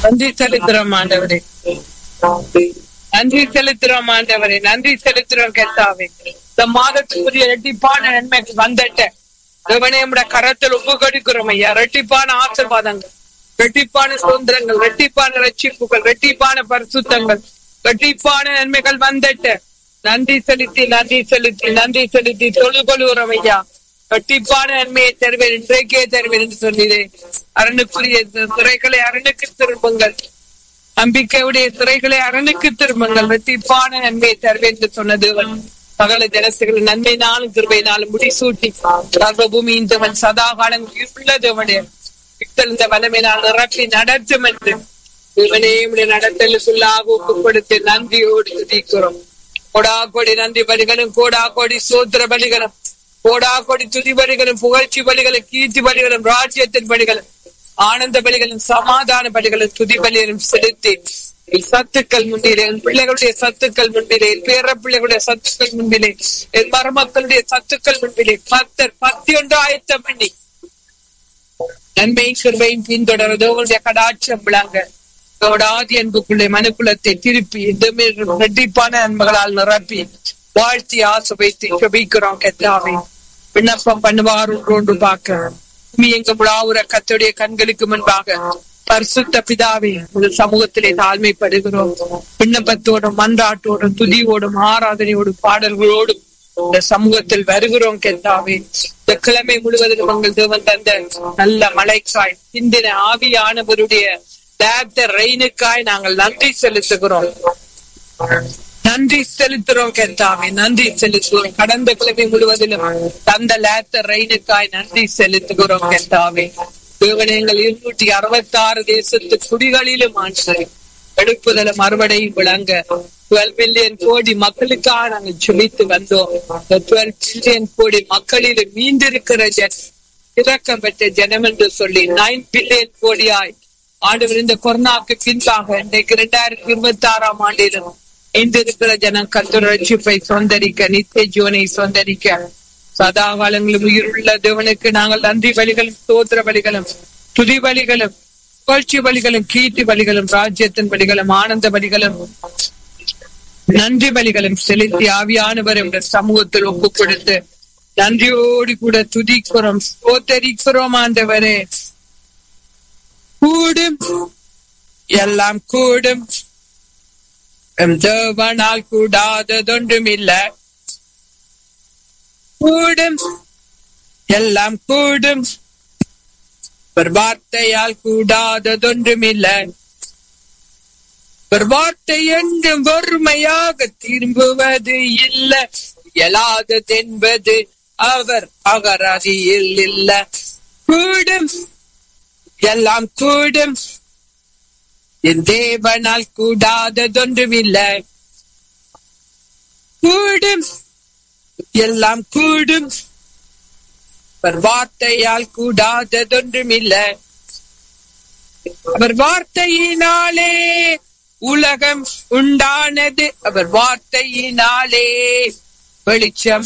நன்றி செலுத்துறோம் ஆண்டவரே நன்றி செலுத்துறோம் ஆண்டவரே நன்றி செலுத்துறோம் கெத்தாவே இந்த மாதத்துக்குரிய இரட்டிப்பான நன்மைக்கு வந்துட்ட தேவனே நம்முடைய கரத்தில் ஒப்பு கொடுக்கிறோம் ஐயா இரட்டிப்பான ஆசீர்வாதங்கள் ரெட்டிப்பான சுதந்திரங்கள் ரெட்டிப்பான ரட்சிப்புகள் ரெட்டிப்பான பரிசுத்தங்கள் ரெட்டிப்பான நன்மைகள் வந்துட்ட நன்றி செலுத்தி நன்றி செலுத்தி நன்றி செலுத்தி தொழு கொள்கிறோம் ஐயா ரெட்டிப்பான நன்மையை தருவேன் இன்றைக்கே தருவேன் என்று சொன்னீரே அரணுக்குரிய துறைகளை அரணுக்கு திரும்புங்கள் நம்பிக்கையுடைய துறைகளை அரணுக்கு திரும்புங்கள் வெற்றிப்பான நன்மையை தருவேன் என்று சொன்ன தேவன் சகல ஜனசுகள் நன்மையினாலும் கிருபையினாலும் முடிசூட்டி சர்வபூமி இந்தவன் சதா காலம் உள்ள தேவனே விட்டெழுந்த வல்லமையினால் நிரப்பி நடத்தும் என்று தேவனே உடைய நடத்தலுக்குள்ளாக ஒப்புப்படுத்தி நன்றியோடு துதிக்கிறோம் கோடா கோடி நன்றி பலிகளும் கோடா கோடி சோத்திர பலிகளும் கோடா கோடி துதி பலிகளும் புகழ்ச்சி பலிகளும் கீர்த்தி பலிகளும் ராஜ்யத்தின் பலிகளும் ஆனந்த பலிகளும் சமாதான பலிகளும் துதி பலிகளும் செலுத்தி என் சத்துக்கள் முன்னிலே என் பிள்ளைகளுடைய சத்துக்கள் முன்பிலே என் பேர பிள்ளைகளுடைய சத்துக்கள் முன்பிலே என் மருமக்களுடைய சத்துக்கள் முன்பிலே பத்தர் பத்தி ஒன்று ஆயத்தம் பண்ணி நன்மையும் கிருபையும் பின்தொடர்றது உங்களுடைய கடாட்சம் விளங்க தோடாதி அன்புக்குள்ளே மனுக்குலத்தை திருப்பி இந்த ரெட்டிப்பான அன்புகளால் நிரப்பி வாழ்த்தி ஆசை வைத்து ஜபிக்கிறோம் கெத்தாவே விண்ணப்பம் பண்ணுவார் ஒன்று பார்க்க பூமி எங்க முழாவுற கத்துடைய கண்களுக்கு முன்பாக பரிசுத்த பிதாவே ஒரு சமூகத்திலே தாழ்மைப்படுகிறோம் விண்ணப்பத்தோடும் மன்றாட்டோடும் துதியோடும் ஆராதனையோடும் பாடல்களோடும் இந்த சமூகத்தில் வருகிறோம் கெத்தாவே இந்த கிழமை முழுவதும் உங்கள் தேவன் தந்த நல்ல மழைக்காய் இந்தின ஆவியானவருடைய தேத்த ரெயினுக்காய் நாங்கள் நன்றி செலுத்துகிறோம் நன்றி செலுத்துறோம் கெத்தாவே நன்றி செலுத்துகிறோம் கடந்த கிழமை முழுவதிலும் தந்த லேத்த ரெயினுக்காய் நன்றி செலுத்துகிறோம் கெத்தாவே தேவனங்கள் இருநூற்றி அறுபத்தி ஆறு தேசத்து குடிகளிலும் ஆண்டு எடுப்புதலும் அறுவடையும் விளங்க டுவெல் பில்லியன் கோடி மக்களுக்காக நாங்கள் சுமித்து வந்தோம் டுவெல் பில்லியன் கோடி மக்களில் மீண்டிருக்கிற ஜன் இறக்கம் பெற்ற ஜனம் என்று சொல்லி நைன் பில்லியன் கோடியாய் ஆண்டவர் இந்த கொரோனாக்கு பின்பாக இன்றைக்கு இரண்டாயிரத்தி இருபத்தி ஆறாம் ஆண்டிலும் இன்றிருக்கிற ஜனம் கத்தர் ரட்சிப்பை சொந்தரிக்க நித்திய ஜீவனை சொந்தரிக்க சதா காலங்களும் உயிருள்ள தேவனுக்கு நாங்கள் நன்றி வழிகளும் சோத்திர வழிகளும் துதி வழிகளும் புகழ்ச்சி வழிகளும் கீர்த்தி வழிகளும் ராஜ்யத்தின் வழிகளும் ஆனந்த வழிகளும் நன்றி பலிகளும் செலுத்தி ஆவியானவர் என்ற சமூகத்தில் ஒப்பு கொடுத்து நன்றியோடு கூட துதிக்கிறோம் சோத்தரிக்கிறோம் ஆண்டவரே கூடும் எல்லாம் கூடும் எம் தேவனால் கூடாததொன்றும் இல்ல கூடும் எல்லாம் கூடும் ஒரு வார்த்தையால் கூடாததொன்றும் இல்ல ஒரு வார்த்தை என்றும் வறுமையாக திரும்புவது இல்ல இயலாதது என்பது அவர் அகராதியில் இல்ல கூடும் எல்லாம் கூடும் என் தேவனால் கூடாததொன்றும் இல்ல கூடும் எல்லாம் கூடும் அவர் வார்த்தையால் கூடாததொன்றும் இல்ல அவர் வார்த்தையினாலே உலகம் உண்டானது அவர் வார்த்தையினாலே வெளிச்சம்